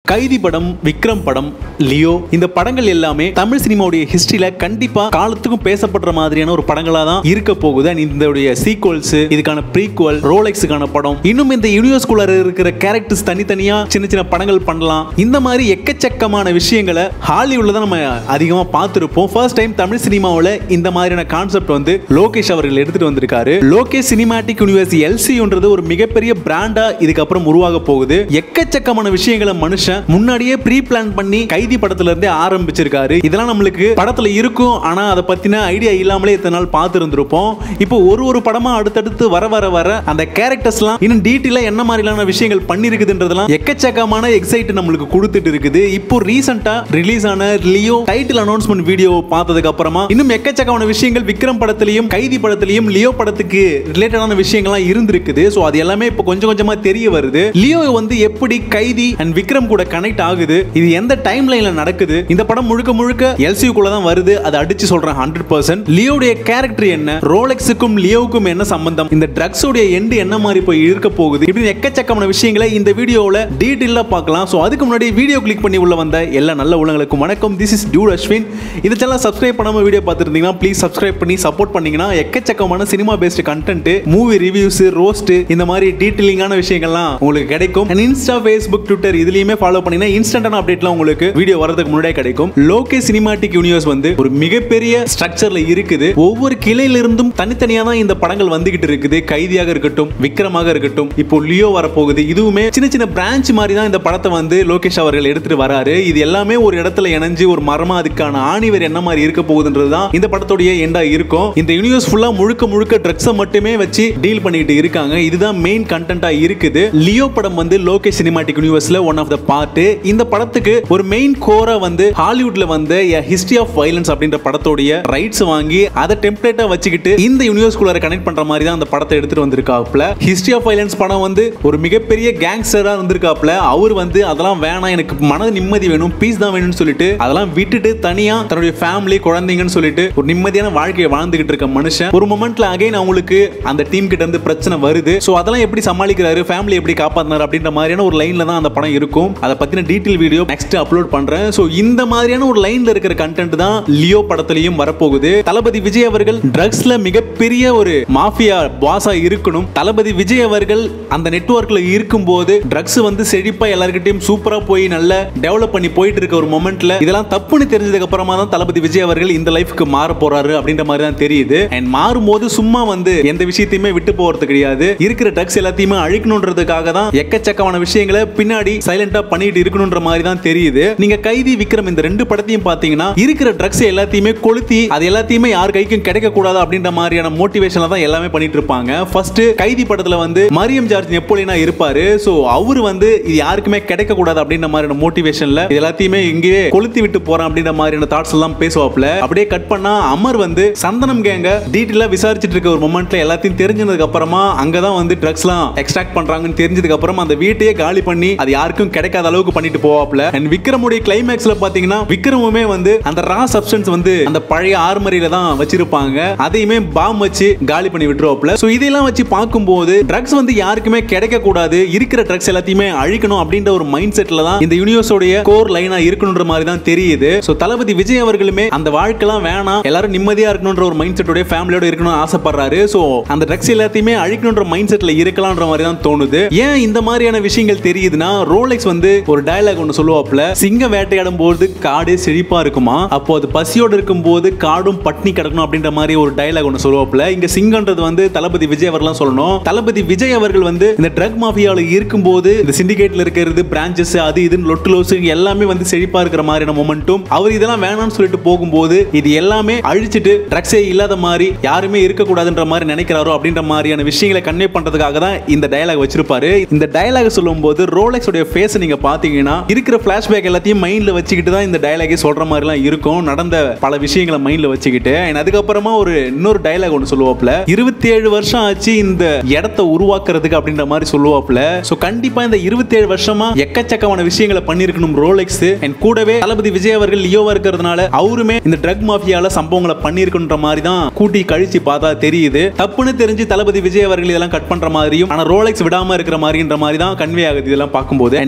கைதி படம் விக்ரம் படம் லியோ இந்த படங்கள் எல்லாமே தமிழ் சினிமாவுடைய ஹிஸ்டரியில கண்டிப்பா காலத்துக்கும் பேசப்படுற மாதிரியான ஒரு படங்களா தான் இருக்க போகுது And இதோடைய சீக்வல்ஸ் இதுக்கான ப்ரீக்வல் ரோலெக்ஸுக்கான படம் இன்னும் இந்த யூனிவர்ஸ்குள்ள இருக்கிற கேரக்டர்ஸ் தனித்தனியா சின்ன சின்ன படங்கள் பண்ணலாம் இந்த மாதிரி எக்கச்சக்கமான விஷயங்களை ஹாலிவுட்ல தான் நம்ம அதிகமா பார்த்துருப்போம் ஃபர்ஸ்ட் டைம் தமிழ் சினிமாவில் இந்த மாதிரியான கான்செப்ட் வந்து லோகேஷ் அவர்கள் எடுத்துட்டு வந்திருக்காரு லோகேஷ் சினிமாட்டிக் யூனிவர்ஸ் எல்சின்றது ஒரு மிகப்பெரிய பிராண்டா இதுக்கப்புறம் உருவாக போகுது எக்கச்சக்கமான விஷயங்களை மனுஷன் முன்னாடியே ப்ரீ பிளான் பண்ணி கைதி படத்துல இருந்தே ஆரம்பிச்சிருக்காரு இதெல்லாம் நம்மளுக்கு படத்துல இருக்கும் ஆனா அதை பத்தின ஐடியா இல்லாமலே இத்தனை நாள் பார்த்து இருந்திருப்போம் இப்போ ஒரு ஒரு படமா அடுத்தடுத்து வர வர வர அந்த கேரக்டர்ஸ்லாம் இன்னும் டீட்டெயிலா என்ன மாதிரியான விஷயங்கள் பண்ணிருக்குதுன்றதெல்லாம் எக்கச்சக்கமான எக்ஸைட் நம்மளுக்கு கொடுத்துட்டு இருக்குது இப்போ ரீசெண்டா ரிலீஸ் ஆன லியோ டைட்டில் அனௌன்ஸ்மெண்ட் வீடியோ பார்த்ததுக்கு அப்புறமா இன்னும் எக்கச்சக்கமான விஷயங்கள் விக்ரம் படத்திலையும் கைதி படத்திலையும் லியோ படத்துக்கு ரிலேட்டடான விஷயங்கள்லாம் இருந்திருக்குது ஸோ அது எல்லாமே இப்போ கொஞ்சம் கொஞ்சமா தெரிய வருது லியோ வந்து எப்படி கைதி அண்ட் விக்ரம் கூட கனெக்ட் ஆகுது இது எந்த டைம் லைன்ல நடக்குது இந்த படம் முழுக்க முழுக்க எல்சியூ குள்ள தான் வருது அதை அடிச்சு சொல்றேன் ஹண்ட்ரட் பர்சன்ட் லியோடைய கேரக்டர் என்ன ரோலெக்ஸுக்கும் லியோவுக்கும் என்ன சம்பந்தம் இந்த ட்ரக்ஸ் உடைய எண்டு என்ன மாதிரி போய் இருக்க போகுது இப்படி எக்கச்சக்கமான விஷயங்களை இந்த வீடியோவில் டீட்டெயிலாக பார்க்கலாம் ஸோ அதுக்கு முன்னாடி வீடியோ கிளிக் பண்ணி உள்ள வந்த எல்லா நல்ல உள்ளங்களுக்கும் வணக்கம் திஸ் இஸ் டியூட் அஸ்வின் இந்த சேனல் சப்ஸ்கிரைப் பண்ணாம வீடியோ பார்த்துருந்தீங்கன்னா ப்ளீஸ் சப்ஸ்கிரைப் பண்ணி சப்போர்ட் பண்ணீங்கன்னா எக்கச்சக்கமான cinema based content movie reviews roast இந்த மாதிரி டீட்டெயிலிங்கான விஷயங்கள்லாம் உங்களுக்கு கிடைக்கும் அண்ட் இன்ஸ்டா ஃபேஸ்புக் ட்விட்டர் இதுலயுமே ஃபாலோ பண்ணீங்கன்னா இன்ஸ்டன்டான அப்டேட்லாம் உங்களுக்கு வீடியோ வரதுக்கு முன்னாடியே கிடைக்கும் லோகே சினிமாட்டிக் யூனிவர்ஸ் வந்து ஒரு மிகப்பெரிய ஸ்ட்ரக்சர்ல இருக்குது ஒவ்வொரு கிளையில இருந்தும் தனித்தனியா தான் இந்த படங்கள் வந்துகிட்டு இருக்குது கைதியாக இருக்கட்டும் விக்ரமாக இருக்கட்டும் இப்போ லியோ வரப்போகுது இதுவுமே சின்ன சின்ன பிரான்ச் மாதிரி தான் இந்த படத்தை வந்து லோகேஷ் அவர்கள் எடுத்துட்டு வராரு இது எல்லாமே ஒரு இடத்துல இணைஞ்சு ஒரு மரமா அதுக்கான ஆணிவர் என்ன மாதிரி இருக்க போகுதுன்றது தான் இந்த படத்துடைய எண்டா இருக்கும் இந்த யூனிவர்ஸ் ஃபுல்லா முழுக்க முழுக்க ட்ரக்ஸை மட்டுமே வச்சு டீல் பண்ணிட்டு இருக்காங்க இதுதான் மெயின் கண்டென்ட்டா இருக்குது லியோ படம் வந்து லோகேஷ் சினிமாட்டிக் யூனிவர்ஸ்ல ஒன் ஆஃப் த பார்ட் இந்த படத்துக்கு ஒரு மெயின் கோரா வந்து ஹாலிவுட்ல வந்து ஹிஸ்டரி ஆஃப் வயலன்ஸ் அப்படின்ற படத்தோடைய ரைட்ஸ் வாங்கி அதை டெம்ப்ளேட்டா வச்சுக்கிட்டு இந்த யூனிவர்ஸ்குள்ளார கனெக்ட் பண்ற மாதிரி தான் அந்த படத்தை எடுத்துட்டு வந்திருக்காப்ல ஹிஸ்டரி ஆஃப் வயலன்ஸ் படம் வந்து ஒரு மிகப்பெரிய கேங்ஸ்டரா இருந்திருக்காப்ல அவர் வந்து அதெல்லாம் வேணாம் எனக்கு மன நிம்மதி வேணும் பீஸ் தான் வேணும்னு சொல்லிட்டு அதெல்லாம் விட்டுட்டு தனியா தன்னுடைய ஃபேமிலி குழந்தைங்கன்னு சொல்லிட்டு ஒரு நிம்மதியான வாழ்க்கையை வாழ்ந்துகிட்டு இருக்க மனுஷன் ஒரு மொமெண்ட்ல அகைன் அவங்களுக்கு அந்த டீம் கிட்ட இருந்து பிரச்சனை வருது ஸோ அதெல்லாம் எப்படி சமாளிக்கிறாரு ஃபேமிலி எப்படி காப்பாத்தினாரு அப்படின்ற மாதிரியான ஒரு லைன்ல தான் அந்த படம் இருக்கும் அதை பத்தின டீட்டெயில் வீடியோ நெக்ஸ்ட் அப்லோட் பண்றேன் ஸோ இந்த மாதிரியான ஒரு லைன்ல இருக்கிற கண்டென்ட் தான் லியோ படத்திலையும் வரப்போகுது தளபதி விஜய் அவர்கள் ட்ரக்ஸ்ல மிகப்பெரிய ஒரு மாஃபியா பாஸா இருக்கணும் தளபதி விஜய் அவர்கள் அந்த நெட்வொர்க்ல இருக்கும்போது ட்ரக்ஸ் வந்து செழிப்பா எல்லார்கிட்டயும் சூப்பரா போய் நல்ல டெவலப் பண்ணி போயிட்டு இருக்க ஒரு மொமெண்ட்ல இதெல்லாம் தப்புன்னு தெரிஞ்சதுக்கு அப்புறமா தான் தளபதி விஜய் அவர்கள் இந்த லைஃப்க்கு மாற போறாரு அப்படின்ற மாதிரி தான் தெரியுது அண்ட் மாறும்போது சும்மா வந்து எந்த விஷயத்தையுமே விட்டு போறது கிடையாது இருக்கிற ட்ரக்ஸ் எல்லாத்தையுமே அழிக்கணுன்றதுக்காக தான் எக்கச்சக்கமான விஷயங்களை பின்னாடி சைலண்டா பண்ணிட்டு இருக்கணுன்ற மாதிரி தான் தெரியுது நீங்க கைதி விக்ரம் இந்த ரெண்டு படத்தையும் பாத்தீங்கன்னா இருக்கிற ட்ரக்ஸ் எல்லாத்தையுமே கொளுத்தி அது எல்லாத்தையுமே யார் கைக்கும் கிடைக்க கூடாது அப்படின்ற மாதிரியான மோட்டிவேஷன்ல தான் எல்லாமே பண்ணிட்டு இருப்பாங்க ஃபர்ஸ்ட் கைதி படத்துல வந்து மரியம் ஜார்ஜ் நெப்போலியனா இருப்பாரு சோ அவர் வந்து இது யாருக்குமே கிடைக்க கூடாது அப்படின்ற மாதிரியான மோட்டிவேஷன்ல இது எல்லாத்தையுமே இங்கேயே கொளுத்தி விட்டு போறேன் அப்படின்ற மாதிரியான தாட்ஸ் எல்லாம் பேசுவாப்ல அப்படியே கட் பண்ணா அமர் வந்து சந்தனம் கேங்க டீட்டெயிலா விசாரிச்சுட்டு இருக்க ஒரு மொமெண்ட்ல எல்லாத்தையும் தெரிஞ்சதுக்கு அப்புறமா அங்கதான் வந்து ட்ரக்ஸ்லாம் எக்ஸ்ட்ராக்ட் பண்றாங்கன்னு தெரிஞ்சதுக்கு அப்புறமா அந்த வீட்டையே காலி பண்ணி அது யாருக்கும் கிடைக்காத அளவுக்கு பண்ணிட்டு போவாப்ல அண்ட் விக்ரமுடைய கிளைமேக்ஸ்ல பாத்தீங்கன்னா விக்ரமுமே வந்து அந்த ரா சப்ஸ்டன்ஸ் வந்து அந்த பழைய ஆர்மரியில தான் வச்சிருப்பாங்க அதையுமே பாம் வச்சு காலி பண்ணி விட்டுருவாப்ல சோ இதெல்லாம் வச்சு பார்க்கும்போது ட்ரக்ஸ் வந்து யாருக்குமே கிடைக்க கூடாது இருக்கிற ட்ரக்ஸ் எல்லாத்தையுமே அழிக்கணும் அப்படின்ற ஒரு மைண்ட் செட்ல தான் இந்த யூனிவர்ஸோடைய கோர் லைனா இருக்கணுன்ற மாதிரி தான் தெரியுது சோ தளபதி விஜய் அவர்களுமே அந்த வாழ்க்கைலாம் வேணாம் எல்லாரும் நிம்மதியா இருக்கணும்ன்ற ஒரு மைண்ட் செட்டோட ஃபேமிலியோட இருக்கணும்னு ஆசைப்படுறாரு சோ அந்த ட்ரக்ஸ் எல்லாத்தையுமே அழிக்கணும்ன்ற மைண்ட் செட்ல இருக்கலாம்ன்ற மாதிரி தான் தோணுது ஏன் இந்த மாதிரியான விஷயங்கள் தெரியுதுன்னா ரோலெக்ஸ் வந்து ஒரு டயலாக் ஒன்று சொல்லுவாப்ல சிங்கம் வேட்டையாடும் போது காடே செழிப்பா இருக்குமா அப்போ அது பசியோடு இருக்கும்போது காடும் பட்னி கிடக்கணும் அப்படின்ற மாதிரி ஒரு டயலாக் ஒன்று சொல்லுவாப்ல இங்க சிங்கம்ன்றது வந்து தளபதி விஜய் அவர்லாம் சொல்லணும் தளபதி விஜய் அவர்கள் வந்து இந்த ட்ரக் மாஃபியாவில் இருக்கும்போது இந்த சிண்டிகேட்ல இருக்கிறது பிரான்ச்சஸ் அது இதுன்னு லொட்டு லோசு எல்லாமே வந்து செழிப்பா இருக்கிற மாதிரியான மொமெண்ட்டும் அவர் இதெல்லாம் வேணாம்னு சொல்லிட்டு போகும்போது இது எல்லாமே அழிச்சிட்டு ட்ரக்ஸே இல்லாத மாதிரி யாருமே இருக்கக்கூடாதுன்ற மாதிரி நினைக்கிறாரோ அப்படின்ற மாதிரியான விஷயங்களை கன்வே பண்றதுக்காக தான் இந்த டயலாக் வச்சிருப்பாரு இந்த டயலாக் சொல்லும்போது ரோலெக்ஸ் உடைய ஃபேஸ் நீங்க பாத்தீங்கன்னா இருக்கிற பிளாஷ்பேக் எல்லாத்தையும் மைண்ட்ல வச்சுக்கிட்டு தான் இந்த டயலாகே சொல்ற மாதிரிலாம் இருக்கும் நடந்த பல விஷயங்களை மைண்ட்ல வச்சுக்கிட்டு and அதுக்கப்புறமா ஒரு இன்னொரு டயலாக் ஒன்று சொல்லுவாப்ல இருபத்தி ஏழு வருஷம் ஆச்சு இந்த இடத்த உருவாக்குறதுக்கு அப்படின்ற மாதிரி சொல்லுவாப்ல ஸோ கண்டிப்பா இந்த இருபத்தி ஏழு வருஷமா எக்கச்சக்கமான விஷயங்களை பண்ணிருக்கணும் ரோலெக்ஸ் அண்ட் கூடவே தளபதி விஜய் அவர்கள் லியோவா இருக்கிறதுனால அவருமே இந்த ட்ரக் மாஃபியால சம்பவங்களை பண்ணிருக்குன்ற மாதிரி தான் கூட்டி கழிச்சு பார்த்தா தெரியுது தப்புன்னு தெரிஞ்சு தளபதி விஜய் அவர்கள் இதெல்லாம் கட் பண்ற மாதிரியும் ஆனா ரோலெக்ஸ் விடாம இருக்கிற மாதிரின்ற மாதிரி தான் கன்வே ஆகுது இதெல்லாம் பார்க்கும்போது நெக்ஸ்ட் இந்த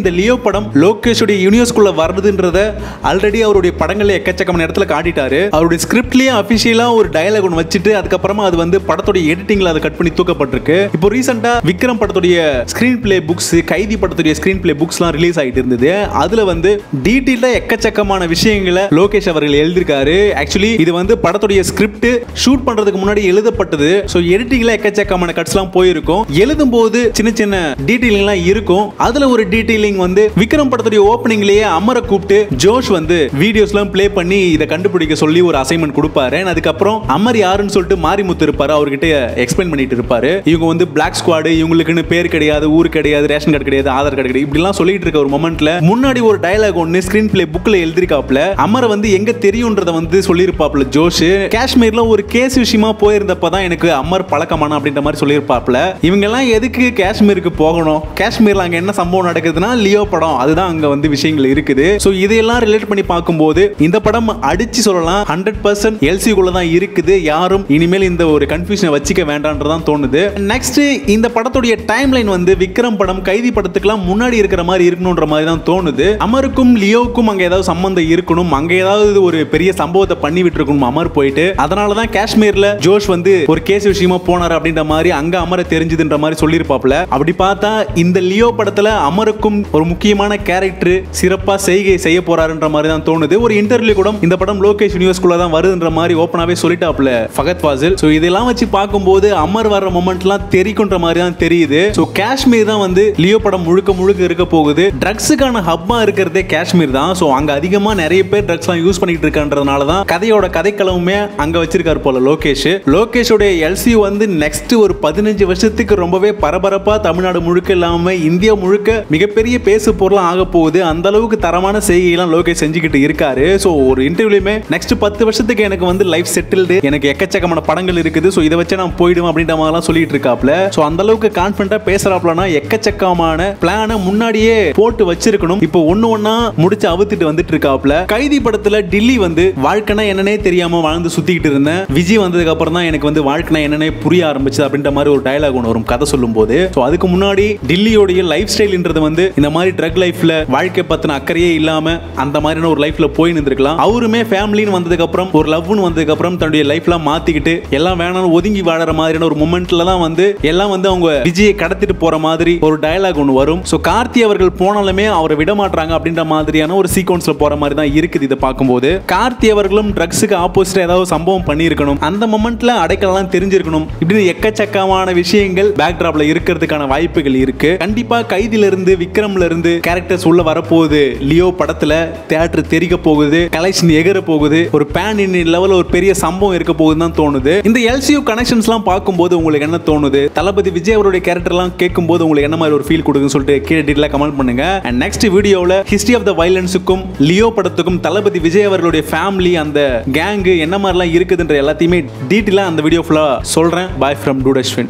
இந்த லியோ படம் லோகேஷுடைய யூனிவர்ஸ்குள்ள வருதுன்றத ஆல்ரெடி அவருடைய படங்கள்ல எக்கச்சக்கமான இடத்துல காட்டிட்டாரு அவருடைய ஸ்கிரிப்ட்லயே அபிஷியலா ஒரு டயலாக் ஒன்று வச்சுட்டு அதுக்கப்புறமா அது வந்து படத்துடைய எடிட்டிங்ல அதை கட் பண்ணி தூக்கப்பட்டிருக்கு இப்போ ரீசெண்டா விக்ரம் படத்துடைய ஸ்கிரீன் பிளே புக்ஸ் கைதி படத்துடைய ஸ்கிரீன் பிளே புக்ஸ்லாம் ரிலீஸ் ஆகிட்டு இருந்தது அதுல வந்து டீட்டெயிலா எக்கச்சக்கமான விஷயங்களை லோகேஷ் அவர்கள் எழுதியிருக்காரு ஆக்சுவலி இது வந்து படத்துடைய ஸ்கிரிப்ட் ஷூட் பண்றதுக்கு முன்னாடி எழுதப்பட்டது ஸோ எடிட்டிங்ல எக்கச்சக்கமான கட்ஸ்லாம் போயிருக்கும் எழுதும் போது சின்ன சின்ன டீட்டெயிலிங்லாம் இருக்கும் அதுல ஒரு டீட்டெயிலிங் வந்து விக்ரம் படத்துடைய ஓப்பனிங்லயே அமரை கூப்பிட்டு ஜோஷ் வந்து வீடியோஸ்லாம் ப்ளே பண்ணி இதை கண்டுபிடிக்க சொல்லி ஒரு அசைன்மெண்ட் கொடுப்பாரு And அதுக்கப்புறம் அமர் யாருன்னு சொல்லிட்டு மாரிமுத்து இருப்பாரு அவர்கிட்ட எக்ஸ்பிளைன் பண்ணிட்டு இருப்பாரு இவங்க வந்து பிளாக் ஸ்குவாடு இவங்களுக்குன்னு பேர் கிடையாது ஊர் கிடையாது ரேஷன் கார்டு கிடையாது ஆதார் கார்டு கிடையாது இப்படிலாம் சொல்லிட்டு இருக்க ஒரு மொமெண்ட்ல முன்னாடி ஒரு டயலாக் ஒன்று ஸ்கிரீன் பிளே புக்ல எழுதிருக்காப்ல அமரை வந்து எங்க தெரியும்ன்றத வந்து சொல்லியிருப்பாப்ல ஜோஷ் காஷ்மீர்ல ஒரு கேஸ் விஷயமா போயிருந்தப்ப தான் எனக்கு அமர் பழக்கமான அப்படின்ற மாதிரி சொல்லியிருப்பாப்ல இவங்க எல்லாம் எதுக்கு காஷ்மீருக்கு போகணும் காஷ்மீர்ல அங்க என்ன சம்பவம் நடக்குதுன்னா லியோ படம் அதுதான் அங்க வந்து விஷயங்கள் இருக்குது ஸோ இதையெல்லாம் ரிலேட் பண்ணி பார்க்கும்போது இந்த படம் அடிச்சு சொல்லலாம் ஹண்ட்ரட் பர்சன்ட் எல்சிக்குள்ள தான் இருக்குது யாரும் இனிமேல் இந்த ஒரு கன்ஃபியூஷனை வச்சுக்க வேண்டான்றதான் தோணுது நெக்ஸ்ட் இந்த படத்துடைய டைம் லைன் வந்து விக்ரம் படம் கைதி படத்துக்குலாம் முன்னாடி இருக்கிற மாதிரி இருக்கணுன்ற மாதிரி தான் தோணுது அமருக்கும் லியோவுக்கும் அங்க ஏதாவது சம்பந்தம் இருக்கணும் அங்க ஏதாவது ஒரு பெரிய சம்பவத்தை பண்ணி விட்டுருக்கணும் அமர் போயிட்டு அதனால தான் காஷ்மீர்ல ஜோஷ் வந்து ஒரு கேஸ் விஷயமா போனார் அப்படின்ற மாதிரி அங்க அமர தெரிஞ்சதுன்ற மாதிரி சொல்லியிருப்பாப்ல அப்படி பார்த்தா இந்த லியோ படத்துல அமருக்கும் ஒரு முக்கியமான கேரக்டர் சிறப்பா செய்கை செய்ய போறாருன்ற மாதிரி தான் தோணுது ஒரு இன்டர்வியூ கூட இந்த படம் லோகேஷ் யூனிவர்ஸ்குள்ள தான் வருதுன்ற மாதிரி ஓப்பனாவே சொல்லிட்டாப்ல ஃபகத் ஃபாசில் ஸோ இதெல்லாம் வச்சு பார்க்கும்போது அமர் வர்ற மொமெண்ட்லாம் தெரிக்குன்ற மாதிரி தான் தெரியுது ஸோ காஷ்மீர் தான் வந்து லியோ படம் முழுக்க முழுக்க இருக்க போகுது ட்ரக்ஸுக்கான ஹப்பா இருக்கிறதே காஷ்மீர் தான் ஸோ அங்க அதிகமா நிறைய பேர் ட்ரக்ஸ்லாம் யூஸ் பண்ணிட்டு இருக்கான்றதுனால தான் கதையோட கதைக்களவுமே அங்க வச்சிருக்காரு போல லோகேஷ் லோகேஷோட எல்சி வந்து நெக்ஸ்ட் ஒரு பதினஞ்சு வருஷத்துக்கு ரொம்பவே பரபரப்பா தமிழ்நாடு முழுக்க இல்லாம இந்தியா முழுக்க மிகப்பெரிய பேசு பொருளாக ஆக போகுது அந்த அளவுக்கு தரமான செய்கையெல்லாம் லோகேஷ் செஞ்சுக்கிட்டு இருக்காரு ஸோ ஒரு இன்டர்வியூலையுமே நெக்ஸ்ட் பத்து வருஷத்துக்கு எனக்கு வந்து லைஃப் செட்டில்டு எனக்கு எக்கச்சக்கமான படங்கள் இருக்குது ஸோ இதை வச்சு நான் போயிடுவேன் அப்படின்ற மாதிரிலாம் சொல்லிட்டு இருக்காப்ல ஸோ அந்த அளவுக்கு கான்ஃபிடண்டா பேசுறாப்லனா எக்கச்சக்கமான பிளானை முன்னாடியே போட்டு வச்சிருக்கணும் இப்போ ஒன்னு ஒன்னா முடிச்சு அவுத்துட்டு வந்துட்டு இருக்காப்ல கைதி படத்துல டில்லி வந்து வாழ்க்கைனா என்னன்னே தெரியாம வாழ்ந்து சுத்திக்கிட்டு இருந்தேன் விஜய் வந்ததுக்கு அப்புறம் தான் எனக்கு வந்து வாழ்க்கைனா என்னன்னே புரிய ஆரம்பிச்சது அப்படின்ற மாதிரி ஒரு டயலாக் ஒன்று வரும் கதை சொல்லும் போது ஸோ அதுக்கு முன்னாடி டில்லியோடைய லைஃப் ஸ்டைல்ன்றது வந்து இந்த மாதிரி ட்ரக் லைஃப்ல வாழ்க்கை பத்தின அக்கறையே இல்லாம அந்த மாதிரியான ஒரு லைஃப்ல போய் நின்றுக்கலாம் அவருமே ஃபேமிலின்னு வந்ததுக்கு அப்புறம் ஒரு லவ்னு வந்ததுக்கு அப்புறம் தன்னுடைய லைஃப்லாம் மாத்திக்கிட்டு எல்லாம் வேணாம்னு ஒதுங்கி வாழற மாதிரியான ஒரு மூமெண்ட்ல தான் வந்து எல்லாம் வந்து அவங்க விஜயை கடத்திட்டு போற மாதிரி ஒரு டயலாக் ஒன்று வரும் ஸோ கார்த்தி அவர்கள் போனாலுமே அவரை விட மாட்டாங்க அப்படின்ற மாதிரியான ஒரு சீக்வன்ஸ்ல போற மாதிரி தான் இருக்குது இதை பார்க்கும்போது கார்த்தி அவர்களும் ட்ரக்ஸுக்கு ஆப்போசிட்டா ஏதாவது சம்பவம் பண்ணியிருக்கணும் அந்த மொமெண்ட்ல அடைக்கலாம் தெரிஞ்சிருக்கணும் இப்படின்னு எக்கச்சக்கமான விஷயங்கள் பேக் டிராப்ல இருக்கிறதுக்கான வாய்ப்புகள் இருக்கு கண்டிப்பா கைதில இருந்து விக்ரம்ல இருந்து கேரக்டர்ஸ் உள்ள வரப்போகுது லியோ படத்துல தியேட்டர் தெரிக்க போகுது கலெக்ஷன் எகர போகுது ஒரு பேன் இண்டியன் லெவல் ஒரு பெரிய சம்பவம் இருக்க போகுதுன்னு தான் தோணுது இந்த எல்சியூ கனெக்ஷன்ஸ்லாம் பார்க்கும்போது உங்களுக்கு என்ன தோணுது தளபதி விஜய் அவருடைய கேரக்டர்லாம் கேட்கும்போது உங்களுக்கு என்ன மாதிரி ஒரு ஃபீல் கொடுக்குன்னு சொல்லிட்டு கீழே டீட்டெயிலாக கமெண்ட் பண்ணுங்க அண்ட் நெக்ஸ்ட் வீடியோவில் ஹிஸ்டரி ஆஃப் த வைலன்ஸுக்கும் லியோ படத்துக்கும் தளபதி விஜய் அவர்களுடைய ஃபேமிலி அந்த கேங்கு என்ன மாதிரிலாம் இருக்குதுன்ற எல்லாத்தையுமே டீட்டெயிலாக அந்த வீடியோ ஃபுல்லாக சொல்கிறேன் பாய் ஃப்ரம் டூடஸ்வின்